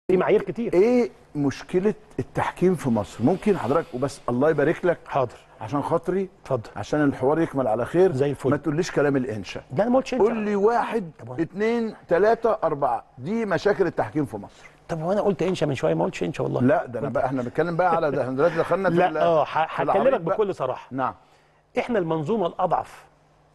في معايير كتير ايه مشكله التحكيم في مصر ممكن حضرتك وبس الله يبارك لك حاضر عشان خاطري اتفضل عشان الحوار يكمل على خير زي الفل. ما تقوليش كلام الانشا لا انا ما قلتش قول انت لي واحد طب- اتنين تلاته اربعه دي مشاكل التحكيم في مصر طب وانا قلت انشا من شويه ما قلتش انشا والله لا ده انا بقى احنا بنتكلم بقى على ده احنا دلوقتي دخلنا في ال- لا اه ح- في العريض هكلمك بقى. بكل صراحه نعم احنا المنظومه الاضعف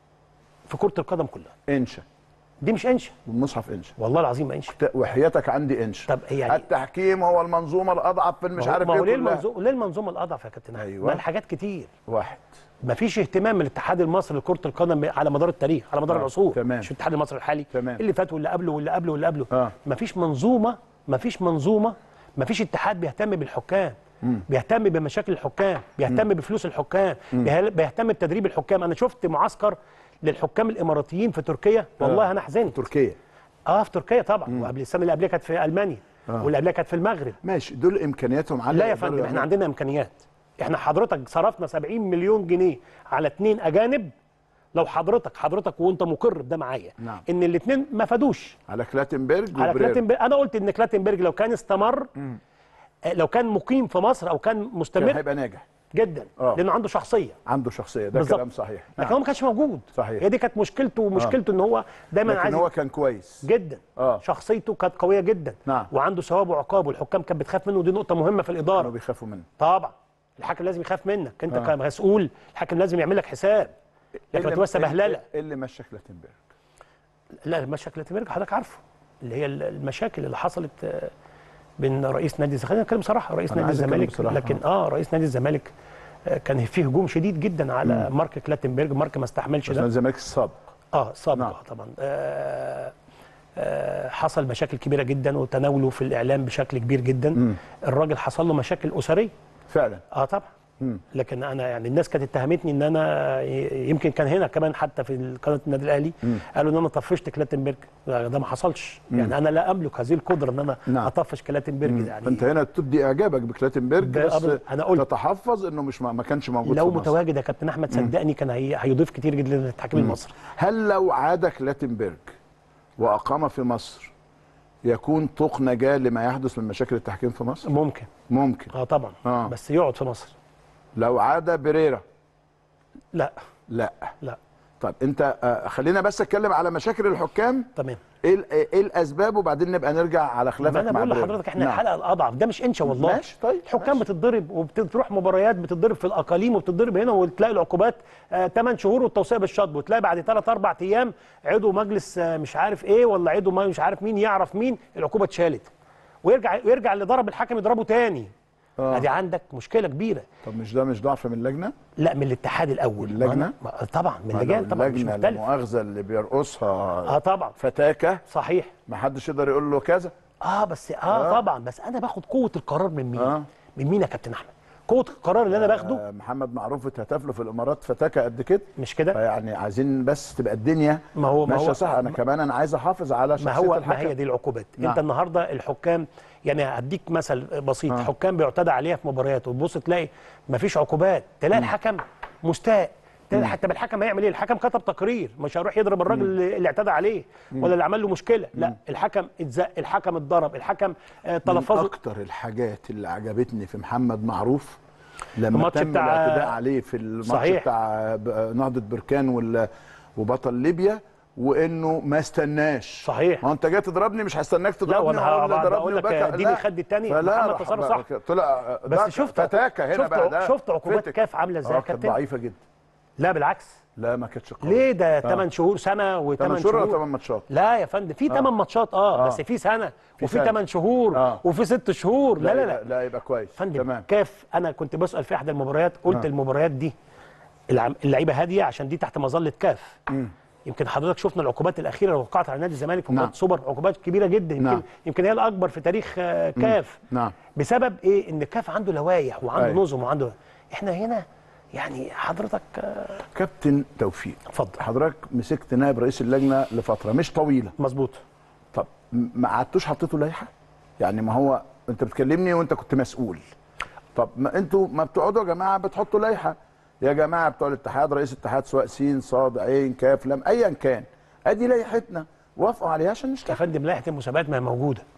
في كره القدم كلها انشا دي مش انشا والمصحف انشا والله العظيم ما انشا ت- وحياتك عندي انشا طب إيه يعني التحكيم هو المنظومه الاضعف في مش ما هو- عارف ما هو ليه ايه كلها. المنظومه ليه المنظومه الاضعف يا كابتن احمد أيوة. ما الحاجات كتير واحد ما فيش اهتمام من الاتحاد المصري لكره القدم على مدار التاريخ على مدار آه، العصور تمام. مش الاتحاد المصري الحالي تمام. اللي فات واللي قبله واللي قبله واللي قبله آه. ما فيش منظومه ما فيش منظومه ما فيش اتحاد بيهتم بالحكام بيهتم بمشاكل الحكام بيهتم بفلوس الحكام بيه- بيهتم بتدريب الحكام انا شفت معسكر للحكام الاماراتيين في تركيا والله آه. انا حزنت تركيا اه في تركيا طبعا وقبل السنه اللي قبلها كانت في المانيا واللي قبلها كانت في المغرب ماشي دول امكانياتهم عاليه لا يا يقدروا فندم احنا يعملوا. عندنا امكانيات احنا حضرتك صرفنا 70 مليون جنيه على اثنين اجانب لو حضرتك حضرتك وانت مقر بده معايا نعم. ان الاثنين ما فادوش على كلاتنبرج على وبرير. كلاتنبرج انا قلت ان كلاتنبرج لو كان استمر آه، لو كان مقيم في مصر او كان كان مستمر هيبقى ناجح جدا آه. لانه عنده شخصيه عنده شخصيه ده بالظبط. كلام صحيح لكن نعم. هو ما كانش موجود صحيح. هي دي كانت مشكلته ومشكلته ان هو دايما لكن عايز هو كان كويس جدا آه. شخصيته كانت قويه جدا نعم. وعنده ثواب وعقاب والحكام كانت بتخاف منه ودي نقطه مهمه في الاداره كانوا بيخافوا منه طبعا الحاكم لازم يخاف منك انت آه. كمسؤول الحاكم لازم يعمل لك حساب لكن ما تبقاش بهلله ايه اللي مشى كلاتنبرج لا مشاكل تمرك حضرتك عارفه اللي هي المشاكل اللي حصلت آه، بين رئيس نادي خلينا نتكلم بصراحه رئيس أنا نادي عايز أتكلم الزمالك بصراحة. لكن اه رئيس نادي الزمالك آه، كان فيه هجوم شديد جدا على مارك كلاتنبرج مارك ما استحملش بس ده الزمالك السابق اه سابق نعم. آه طبعا آه آه حصل مشاكل كبيره جدا وتناوله في الاعلام بشكل كبير جدا الراجل حصل له مشاكل اسريه فعلا اه طبعا لكن انا يعني الناس كانت اتهمتني ان انا ي- يمكن كان هنا كمان حتى في قناه النادي الاهلي قالوا ان انا طفشت كلاتنبرج لا، ده ما حصلش يعني انا لا املك هذه القدره ان انا نعم. اطفش كلاتنبرج ده يعني فانت هنا تبدي اعجابك بكلاتنبرج ده بس أبدا. أنا قلت. تتحفظ انه مش ما ما كانش موجود لو في مصر. متواجد يا كابتن احمد صدقني كان هي... هيضيف كتير جدا للتحكيم المصري هل لو عاد كلاتنبرج واقام في مصر يكون طوق نجاه لما يحدث من مشاكل التحكيم في مصر؟ ممكن ممكن اه طبعا آه. بس يقعد في مصر لو عاد بريرا لا لا لا طب انت آه، خلينا بس اتكلم على مشاكل الحكام تمام ايه ال- ايه الاسباب وبعدين نبقى نرجع على خلافك ما انا مع بقول بريرا. لحضرتك احنا نعم. الحلقه الاضعف ده مش انشا والله ماشي، طيب، الحكام ماشي. بتتضرب وبتروح مباريات بتتضرب في الاقاليم وبتتضرب هنا وتلاقي العقوبات 8 شهور والتوصيه بالشطب وتلاقي بعد 3 4 ايام عضو مجلس آه، مش عارف ايه ولا عضو ما- مش عارف مين يعرف مين العقوبه اتشالت ويرجع ويرجع اللي ضرب الحكم يضربه تاني آه. ادي عندك مشكله كبيره طب مش ده مش ضعف من اللجنه؟ لا من الاتحاد الاول اللجنة؟ ما- طبعا من ما اللجان لو طبعا مش اللجنه مختلف المؤاخذه اللي بيرقصها اه طبعا فتاكه صحيح ما حدش يقدر يقول له كذا اه بس اه, آه. طبعا بس انا باخد قوه القرار من مين آه. من مين يا كابتن احمد قوه القرار اللي انا باخده آه، محمد معروف اتهتف له في الامارات فتاكه قد كده مش كده فيعني عايزين بس تبقى الدنيا ما هو- ما ماشيه هو- صح انا كمان انا عايز احافظ على ما شخصيه هو الحكم ما هي دي العقوبات نعم. انت النهارده الحكام يعني هديك مثل بسيط آه. حكام بيعتدى عليها في مباريات وتبص تلاقي ما فيش عقوبات تلاقي الحكم مستاء تلاقي حتى الحكم هيعمل ايه الحكم كتب تقرير مش هيروح يضرب الراجل اللي اللي اعتدى عليه ولا اللي عمل له مشكله لا الحكم اتزق الحكم اتضرب الحكم آه، من تلفظه اكتر الحاجات اللي عجبتني في محمد معروف لما الماتش تم بتاع- الاعتداء عليه في الماتش صحيح. بتاع ب- نهضه بركان وال- وبطل ليبيا وانه ما استناش صحيح. ما هو انت جاي تضربني مش هستناك تضربني وأنا وأقول هبقى ضربني بقول لك وبكى. اديني لا. خد التاني، فلا محمد راح تصرف بقى صح. طلع بس ده شفت فتاكه هنا شفت بقى ده شفت عقوبات فتك. كاف عامله ازاي يا آه، كانت كابتن ضعيفه جدا لا بالعكس لا ما كانتش قويه ليه ده 8 شهور سنه و8 8 شهور شهور ولا 8 ماتشات لا يا فندم في 8 ماتشات اه, آه. بس في سنه وفي سنة. 8 شهور آه. وفي 6 شهور لا لا لا يبقى- لا يبقى كويس فندم تمام كاف انا كنت بسال في احدى المباريات قلت آه. المباريات دي العم- اللعيبه هاديه عشان دي تحت مظله كاف يمكن حضرتك شفنا العقوبات الاخيره اللي وقعت على نادي الزمالك في مباراه نعم. سوبر عقوبات كبيره جدا يمكن نعم. يمكن هي الاكبر في تاريخ آه، كاف نعم بسبب ايه ان كاف عنده لوائح وعنده أيوة. نظم وعنده احنا هنا يعني حضرتك آه، كابتن توفيق اتفضل حضرتك مسكت نائب رئيس اللجنه لفتره مش طويله مظبوط طب م- ما قعدتوش حطيتوا لائحه يعني ما هو انت بتكلمني وانت كنت مسؤول طب ما انتوا ما بتقعدوا يا جماعه بتحطوا لائحه يا جماعه بتوع الاتحاد رئيس الاتحاد سواء سين صاد عين كاف لم ايا كان ادي لائحتنا وافقوا عليها عشان يا نشتغل فندم لائحه المسابقات ما هي موجوده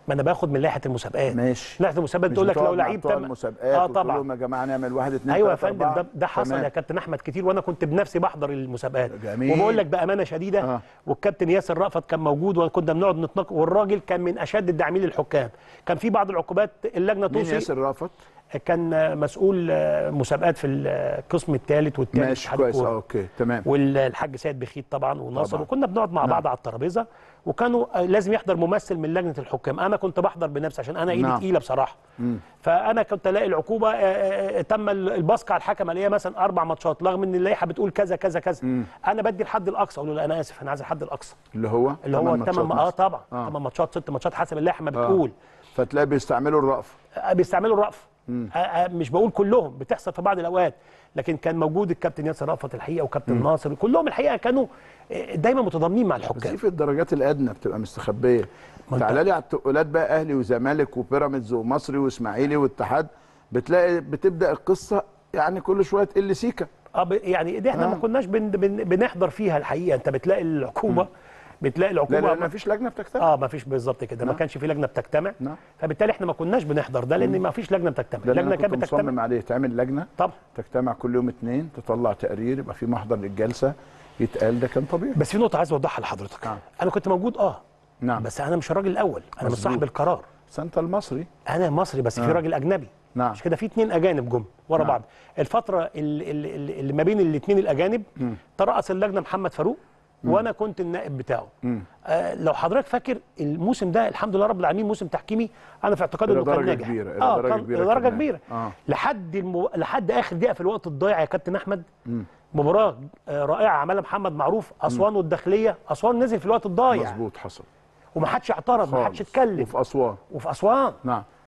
ما انا باخد من لائحه المسابقات ماشي لائحه المسابقات مش بتقول لك لو بتقعد مع لعيب بتوع تم المسابقات اه وتقول طبعا لهم يا جماعه نعمل واحد اثنين ايوه يا تلاتة، فندم أربعة. ده ده حصل تمام. يا كابتن احمد كتير وانا كنت بنفسي بحضر المسابقات جميل. وبقول لك بامانه شديده آه. والكابتن ياسر رأفت كان موجود وكنا بنقعد نتناقش والراجل كان من اشد الداعمين للحكام كان في بعض العقوبات اللجنه مين توصي ياسر رافت كان مسؤول آه، مسابقات في القسم الثالث والثالث ماشي كويس اه اوكي تمام والحاج سيد بخيت طبعا وناصر طبعا. وكنا بنقعد مع نعم. بعض على الترابيزه وكانوا آه، لازم يحضر ممثل من لجنه الحكام انا كنت بحضر بنفسي عشان انا ايدي نعم. تقيله بصراحه فانا كنت الاقي العقوبه آه، آه، آه، تم البصق على الحكم الاقيها مثلا اربع ماتشات رغم ان اللائحه بتقول كذا كذا كذا انا بدي الحد الاقصى اقول له لا انا اسف انا عايز الحد الاقصى اللي هو اللي هو تمن الثمان ماتشات اه مثلا. طبعا آه. ثمان ماتشات ست ماتشات حسب اللائحه ما بتقول فتلاقي بيستعملوا الرأف آه، بيستعملوا الرأف آه، آه، مش بقول كلهم بتحصل في بعض الاوقات لكن كان موجود الكابتن ياسر رأفت الحقيقه وكابتن ناصر كلهم الحقيقه كانوا آه، دايما متضامنين مع بس الحكام دي في الدرجات الادنى بتبقى مستخبيه ما أنت- تعالى لي على التقولات بقى اهلي وزمالك وبيراميدز ومصري واسماعيلي واتحاد بتلاقي بتبدا القصه يعني كل شويه تقل سيكه اه ب- يعني دي احنا آه. ما كناش بن بن بنحضر فيها الحقيقه انت بتلاقي العقوبه بتلاقي لا العقوبه لا ما فيش لجنه بتجتمع اه ما فيش بالظبط كده ما نعم. كانش في لجنه بتجتمع نعم. فبالتالي احنا ما كناش بنحضر ده لان ما فيش لجنه بتجتمع ده اللي اللجنه انا كانت كنت بتجتمع مصمم عليه تعمل لجنه طبعا تجتمع كل يوم اثنين تطلع تقرير يبقى في محضر للجلسه يتقال ده كان طبيعي بس في نقطه عايز اوضحها لحضرتك نعم. انا كنت موجود اه نعم بس انا مش الراجل الاول انا مش مظبوط. صاحب القرار بس انت المصري انا مصري بس في آه. راجل اجنبي نعم. مش كده في اتنين اجانب جم ورا نعم. بعض الفتره اللي, اللي, اللي ما بين الاثنين الاجانب ترأس اللجنه محمد فاروق وانا كنت النائب بتاعه آه لو حضرتك فاكر الموسم ده الحمد لله رب العالمين موسم تحكيمي انا في اعتقادي إلى انه كان درجة ناجح كبيرة، إلى اه درجة كان كبيرة إلى درجه كمان. كبيره آه. لحد المو... لحد اخر دقيقه في الوقت الضايع يا كابتن احمد مباراه آه رائعه عملها محمد معروف اسوان والداخليه اسوان نزل في الوقت الضايع مظبوط حصل وما حدش اعترض ما حدش خالص. اتكلم وفي اسوان وفي اسوان نعم